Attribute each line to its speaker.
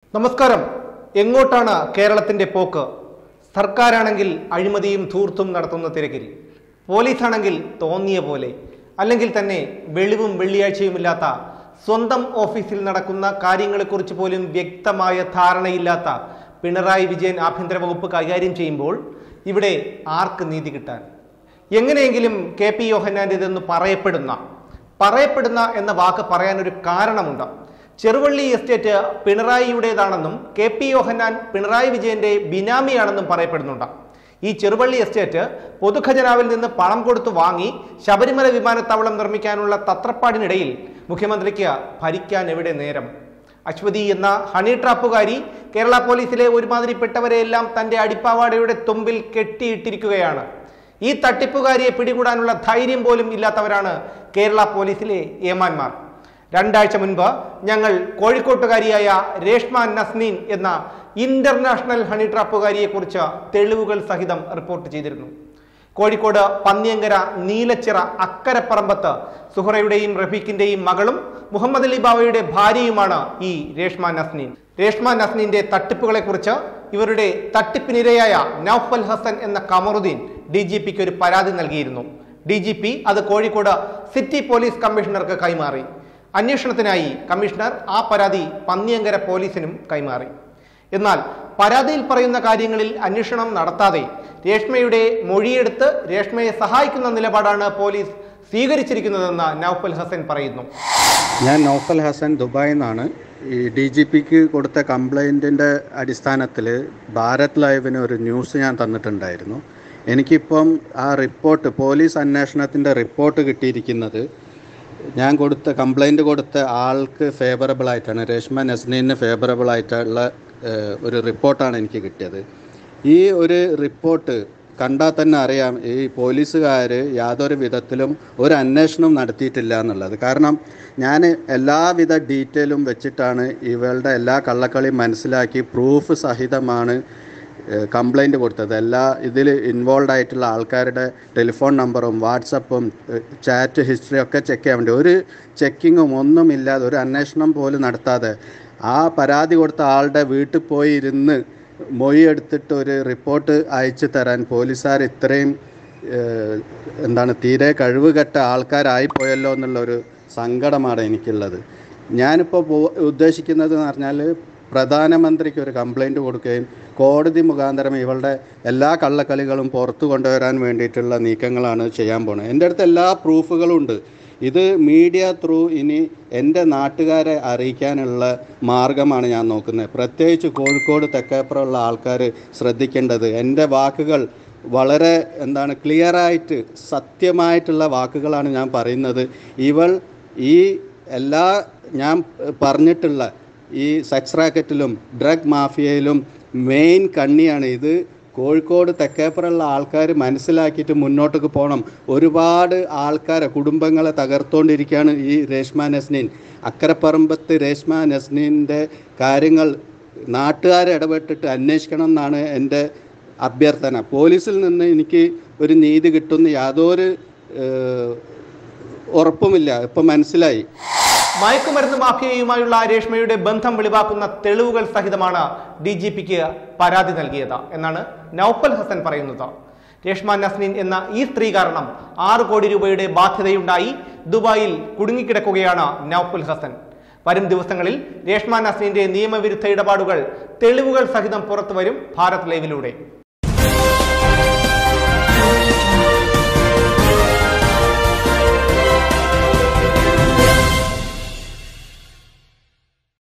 Speaker 1: നമസ്കാരം എങ്ങോട്ടാണ് കേരളത്തിന്റെ പോക്ക് സർക്കാരാണെങ്കിൽ അഴിമതിയും ധൂർത്തും നടത്തുന്ന തിരക്കിൽ പോലീസാണെങ്കിൽ തോന്നിയ പോലെ അല്ലെങ്കിൽ തന്നെ വെളിവും വെള്ളിയാഴ്ചയുമില്ലാത്ത സ്വന്തം ഓഫീസിൽ നടക്കുന്ന കാര്യങ്ങളെക്കുറിച്ച് പോലും വ്യക്തമായ ധാരണയില്ലാത്ത പിണറായി വിജയൻ ആഭ്യന്തര വകുപ്പ് കൈകാര്യം ചെയ്യുമ്പോൾ ഇവിടെ ആർക്ക് നീതി കിട്ടാൻ എങ്ങനെയെങ്കിലും കെ പി യോഹന്നാൻ്റെതെന്ന് പറയപ്പെടുന്ന പറയപ്പെടുന്ന എന്ന വാക്ക് പറയാനൊരു കാരണമുണ്ട് ചെറുവള്ളി എസ്റ്റേറ്റ് പിണറായിയുടേതാണെന്നും കെ പി യോഹന്നാൻ പിണറായി വിജയന്റെ ബിനാമിയാണെന്നും പറയപ്പെടുന്നുണ്ട് ഈ ചെറുവള്ളി എസ്റ്റേറ്റ് പൊതുഖജനാവിൽ നിന്ന് പണം കൊടുത്തു വാങ്ങി ശബരിമല വിമാനത്താവളം നിർമ്മിക്കാനുള്ള തത്രപ്പാടിനിടയിൽ മുഖ്യമന്ത്രിക്ക് ഭരിക്കാൻ എവിടെ നേരം അശ്വതി എന്ന ഹണി ട്രാപ്പുകാരി കേരള പോലീസിലെ ഒരുമാതിരിപ്പെട്ടവരെയെല്ലാം തന്റെ അടിപ്പാവാടയുടെ തുമ്പിൽ കെട്ടിയിട്ടിരിക്കുകയാണ് ഈ തട്ടിപ്പുകാരിയെ പിടികൂടാനുള്ള ധൈര്യം പോലും ഇല്ലാത്തവരാണ് കേരള പോലീസിലെ ഏമാന്മാർ രണ്ടാഴ്ച മുൻപ് ഞങ്ങൾ കോഴിക്കോട്ടുകാരിയായ രേഷ്മ നസ്നീൻ എന്ന ഇന്റർനാഷണൽ ഹണി ട്രാപ്പുകാരിയെ കുറിച്ച് തെളിവുകൾ സഹിതം റിപ്പോർട്ട് ചെയ്തിരുന്നു കോഴിക്കോട് പന്നിയങ്കര നീലച്ചിറ അക്കരപ്പറമ്പത്ത് സുഹറയുടെയും റഫീഖിന്റെയും മകളും മുഹമ്മദ് അലി ബാവയുടെ ഭാര്യയുമാണ് ഈ രേഷ്മ നസ്നീൻ രേഷ്മ നസ്നീന്റെ തട്ടിപ്പുകളെ കുറിച്ച് ഇവരുടെ തട്ടിപ്പിനിരയായ നൌഫൽ ഹസൻ എന്ന കമറുദ്ദീൻ ഡി ജി പിക്ക് ഒരു പരാതി നൽകിയിരുന്നു ഡി ജി പി അത് കോഴിക്കോട് സിറ്റി പോലീസ് കമ്മീഷണർക്ക് കൈമാറി അന്വേഷണത്തിനായി കമ്മീഷണർ ആ പരാതി പന്നിയങ്കര പോലീസിനും കൈമാറി എന്നാൽ പരാതിയിൽ പറയുന്ന കാര്യങ്ങളിൽ അന്വേഷണം നടത്താതെ രേഷ്മയുടെ മൊഴിയെടുത്ത് രേഷ്മയെ സഹായിക്കുന്ന നിലപാടാണ് പോലീസ് സ്വീകരിച്ചിരിക്കുന്നതെന്ന് നൌഫൽ ഹസൻ പറയുന്നു
Speaker 2: ഞാൻ നൗഫൽ ഹസൻ ദുബായിൽ നിന്നാണ് ഈ ഡി ജി പിക്ക് കൊടുത്ത കംപ്ലൈൻറ്റിൻ്റെ അടിസ്ഥാനത്തിൽ ഭാരത് ലൈവിന് ഒരു ന്യൂസ് ഞാൻ തന്നിട്ടുണ്ടായിരുന്നു എനിക്കിപ്പം ആ റിപ്പോർട്ട് പോലീസ് അന്വേഷണത്തിൻ്റെ റിപ്പോർട്ട് കിട്ടിയിരിക്കുന്നത് ഞാൻ കൊടുത്ത കംപ്ലൈൻറ്റ് കൊടുത്ത ആൾക്ക് ഫേവറബിൾ ആയിട്ടാണ് രേഷ്മ നസ്നീന് ഫേവറബിൾ ആയിട്ടുള്ള ഏഹ്, ഒരു റിപ്പോർട്ടാണ് എനിക്ക് കിട്ടിയത് ഈ ഒരു റിപ്പോർട്ട് കണ്ടാൽ തന്നെ അറിയാം ഈ പോലീസുകാർ യാതൊരു വിധത്തിലും ഒരു അന്വേഷണം നടത്തിയിട്ടില്ല എന്നുള്ളത് കാരണം ഞാൻ എല്ലാവിധ ഡീറ്റെയിലും വെച്ചിട്ടാണ് ഇവളുടെ എല്ലാ കള്ളക്കളിയും മനസ്സിലാക്കി പ്രൂഫ് സഹിതമാണ് കംപ്ലൈൻറ്റ് കൊടുത്തത് എല്ലാ ഇതിൽ ഇൻവോൾവ് ആയിട്ടുള്ള ആൾക്കാരുടെ ടെലിഫോൺ നമ്പറും വാട്സപ്പും ചാറ്റ് ഹിസ്റ്ററി ഒക്കെ ചെക്ക് ചെയ്യാൻ വേണ്ടി ഒരു ചെക്കിങ്ങും ഒന്നുമില്ലാതെ ഒരു അന്വേഷണം പോലും നടത്താതെ ആ പരാതി കൊടുത്ത ആളുടെ വീട്ടിൽ പോയി ഇരുന്ന് മൊഴി എടുത്തിട്ട് ഒരു റിപ്പോർട്ട് അയച്ചു തരാൻ പോലീസുകാർ ഇത്രയും ഏഹ്, എന്താണ് തീരെ കഴിവുകെട്ട ആൾക്കാരായിപ്പോയല്ലോ എന്നുള്ളൊരു സങ്കടമാണ് എനിക്കുള്ളത് ഞാനിപ്പോൾ പോ ഉദ്ദേശിക്കുന്നത് എന്ന് പറഞ്ഞാൽ പ്രധാനമന്ത്രിക്ക് ഒരു കംപ്ലൈൻറ്റ് കൊടുക്കുകയും കോടതി മുഖാന്തരം ഇവളുടെ എല്ലാ കള്ളക്കളികളും പുറത്തു കൊണ്ടുവരാൻ വേണ്ടിയിട്ടുള്ള നീക്കങ്ങളാണ് ചെയ്യാൻ പോകുന്നത് എൻ്റെ അടുത്ത് എല്ലാ പ്രൂഫുകളും ഉണ്ട് ഇത് മീഡിയ ത്രൂ ഇനി എൻ്റെ നാട്ടുകാരെ അറിയിക്കാനുള്ള മാർഗമാണ് ഞാൻ നോക്കുന്നത് പ്രത്യേകിച്ച് കോഴിക്കോട് തെക്കേപ്പുറമുള്ള ആൾക്കാർ ശ്രദ്ധിക്കേണ്ടത് എൻ്റെ വാക്കുകൾ വളരെ എന്താണ് ക്ലിയറായിട്ട് സത്യമായിട്ടുള്ള വാക്കുകളാണ് ഞാൻ പറയുന്നത് ഇവൾ ഈ എല്ലാ ഞാൻ പറഞ്ഞിട്ടുള്ള ഈ സെക്സ് റാക്കറ്റിലും ഡ്രഗ് മാഫിയയിലും മെയിൻ കണ്ണിയാണ് ഇത് കോഴിക്കോട് തെക്കേപ്പുറമുള്ള ആൾക്കാർ മനസ്സിലാക്കിയിട്ട് മുന്നോട്ടേക്ക് പോകണം ഒരുപാട് ആൾക്കാരെ കുടുംബങ്ങളെ തകർത്തുകൊണ്ടിരിക്കുകയാണ് ഈ രേഷ്മ നസ്നീൻ അക്കരപ്പറമ്പത്ത് രേഷ്മ നസ്നീൻ്റെ കാര്യങ്ങൾ നാട്ടുകാരെ ഇടപെട്ടിട്ട് അന്വേഷിക്കണം എന്നാണ് എൻ്റെ അഭ്യർത്ഥന പോലീസിൽ നിന്ന് എനിക്ക് ഒരു നീതി കിട്ടുന്ന യാതൊരു ഏഹ്, ഉറപ്പുമില്ല ഇപ്പം മനസ്സിലായി
Speaker 1: മയക്കുമരുന്ന് മാഫിയയുമായുള്ള രേഷ്മയുടെ ബന്ധം വെളിവാക്കുന്ന തെളിവുകൾ സഹിതമാണ് ഡി ജി പിക്ക് പരാതി നൽകിയത് എന്നാണ് നൌഫൽ ഹസൻ പറയുന്നത് രേഷ്മ നസ്നീൻ എന്ന ഈ സ്ത്രീ കാരണം ആറ് കോടി രൂപയുടെ ബാധ്യതയുണ്ടായി ദുബായിൽ കുടുങ്ങിക്കിടക്കുകയാണ് നൌഫൽ ഹസൻ വരും ദിവസങ്ങളിൽ രേഷ്മ നസ്നീന്റെ നിയമവിരുദ്ധ ഇടപാടുകൾ തെളിവുകൾ സഹിതം പുറത്തുവരും ഭാരത് ലൈവിലൂടെ